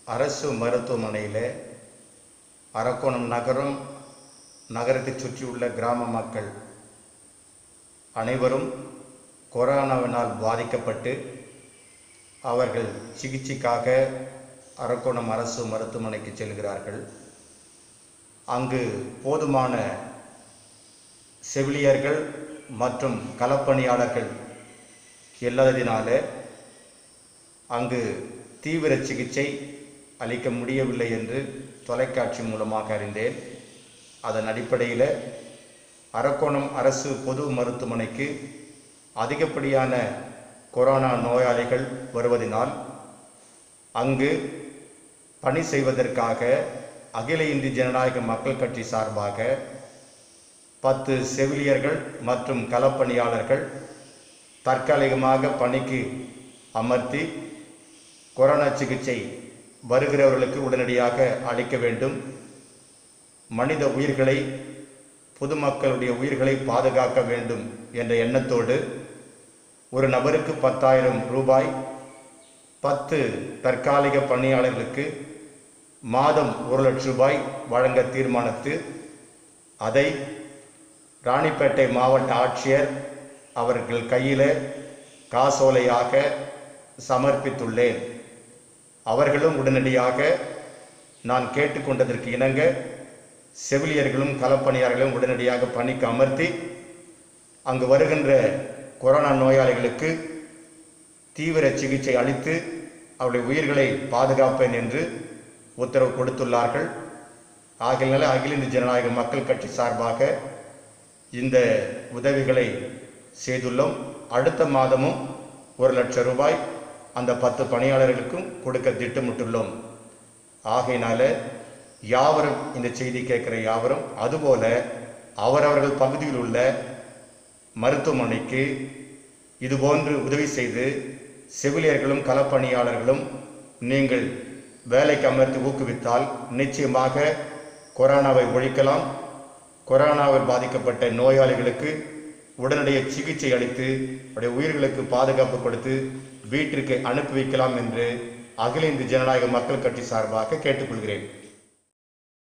அரசு மருத்துவமனையில் அரக்கோணம் நகரம் நகரத்தை சுற்றியுள்ள கிராம மக்கள் அனைவரும் கொரோனாவினால் பாதிக்கப்பட்டு அவர்கள் சிகிச்சைக்காக அரக்கோணம் அரசு மருத்துவமனைக்கு செல்கிறார்கள் அங்கு போதுமான செவிலியர்கள் மற்றும் களப்பணியாளர்கள் இல்லாததினால அங்கு தீவிர சிகிச்சை அளிக்க முடியவில்லை என்று தொலைக்காட்சி மூலமாக அறிந்தேன் அதன் அடிப்படையில் அரக்கோணம் அரசு பொது மருத்துவமனைக்கு அதிகப்படியான கொரோனா நோயாளிகள் வருவதினால் அங்கு பணி செய்வதற்காக அகில இந்திய ஜனநாயக மக்கள் கட்சி சார்பாக பத்து செவிலியர்கள் மற்றும் களப்பணியாளர்கள் தற்காலிகமாக பணிக்கு அமர்த்தி கொரோனா சிகிச்சை வருகிறவர்களுக்கு உடனடியாக அளிக்க வேண்டும் மனித உயிர்களை பொதுமக்களுடைய உயிர்களை பாதுகாக்க வேண்டும் என்ற எண்ணத்தோடு ஒரு நபருக்கு பத்தாயிரம் ரூபாய் பத்து தற்காலிக பணியாளர்களுக்கு மாதம் ஒரு லட்சம் ரூபாய் வழங்க தீர்மானித்து அதை ராணிப்பேட்டை மாவட்ட ஆட்சியர் அவர்கள் கையில் காசோலையாக சமர்ப்பித்துள்ளேன் அவர்களும் உடனடியாக நான் கேட்டுக்கொண்டதற்கு இணங்க செவிலியர்களும் களப்பணியாளர்களும் உடனடியாக பணிக்கு அமர்த்தி அங்கு வருகின்ற கொரோனா நோயாளிகளுக்கு தீவிர சிகிச்சை அளித்து அவருடைய உயிர்களை பாதுகாப்பேன் என்று உத்தரவு கொடுத்துள்ளார்கள் ஆகையினால அகில இந்திய ஜனநாயக மக்கள் கட்சி சார்பாக இந்த உதவிகளை செய்துள்ளோம் அடுத்த மாதமும் ஒரு லட்சம் ரூபாய் அந்த பத்து பணியாளர்களுக்கும் கொடுக்க திட்டமிட்டுள்ளோம் ஆகையினால யாவரும் இந்த செய்தி கேட்கிற யாவரும் அதுபோல அவரவர்கள் பகுதியில் உள்ள மருத்துவமனைக்கு இதுபோன்று உதவி செய்து செவிலியர்களும் களப்பணியாளர்களும் நீங்கள் வேலைக்கு அமர்த்தி ஊக்குவித்தால் நிச்சயமாக கொரோனாவை ஒழிக்கலாம் கொரோனாவில் பாதிக்கப்பட்ட நோயாளிகளுக்கு உடனடிய சிகிச்சை அளித்து அவருடைய உயிர்களுக்கு பாதுகாப்பு கொடுத்து வீட்டிற்கு அனுப்பி வைக்கலாம் என்று அகில இந்திய ஜனநாயக மக்கள் கட்சி சார்பாக கேட்டுக்கொள்கிறேன்